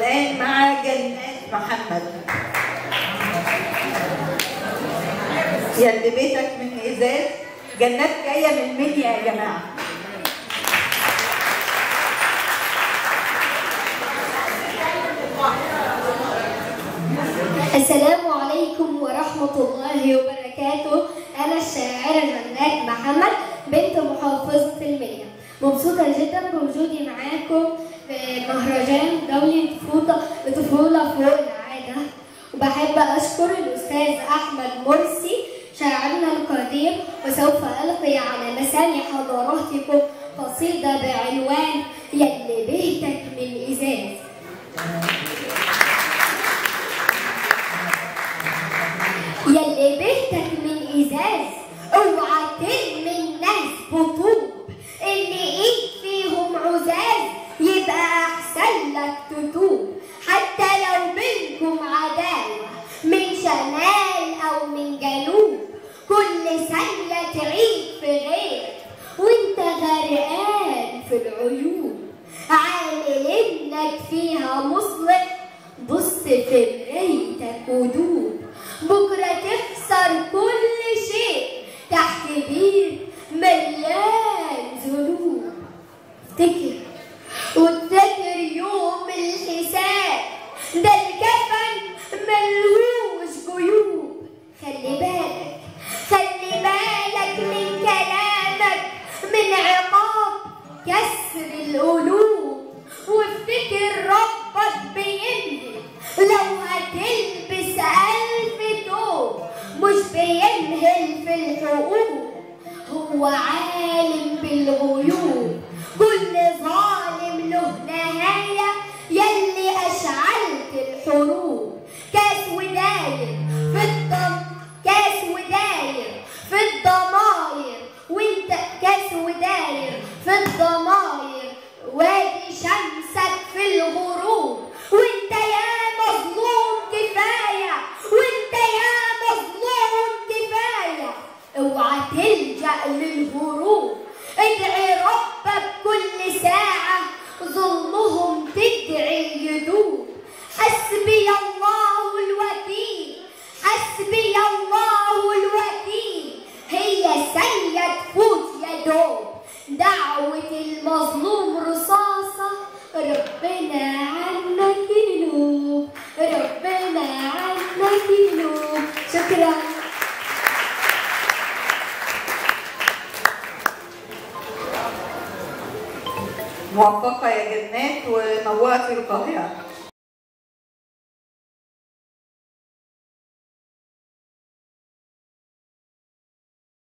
الآن مع جنات محمد يا اللي بيتك من إزاز جنات جاية من منيا يا جماعة السلام عليكم ورحمة الله وبركاته أنا الشاعرة جنات محمد بنت محافظة المنيا مبسوطة جدا بوجودي معاكم في مهرجان دولي طفولة طفولة فوق العادة وبحب أشكر الأستاذ أحمد مرسي شاعرنا القدير وسوف ألقي على لسان حضراتكم قصيدة بعنوان يلي بيتك من إزاز يلي بيتك من ازاز اوعى ترمي الناس بطوب اللي ايد فيهم عزاز يبقى احسن لك تتوب حتى لو بينكم عداوه من شمال او من جنوب كل ثانيه تعيد في غيرك وانت غرقان في العيوب عامل انك فيها مصلح بص في مرايتك ودوب بكرة تخسر كل شيء تحت بير مليان ذنوب افتكر وافتكر يوم الحساب ده الكفن ملهوش جيوب خلي بالك خلي بالك من كلامك من عقاب كسر القلوب وافتكر ربك بينهي لو هتلبس ألف توب مش بينهل في الحقوق هو عالم بالغيوب كل ظالم له نهاية يلي أشعلت الحروب كاس وداير في الضم كاس وداير في الضماير وانت كاس وداير في الضماير وادي شمسك في الغروب وانت يا مظلوم كفاية وانت يا مظلوم كفاية اوعى تلجأ للهروب ادعي ربك كل ساعة ظلمهم تدعي يدوب حسبي الله الوكيل حسبي الله الوكيل هي ثانية تفوت يا دوب دعوة المظلوم رصاصة ربنا عنك ينوب ربنا عنك ينوب شكرا موفقة يا جنات ونورتي القاهرة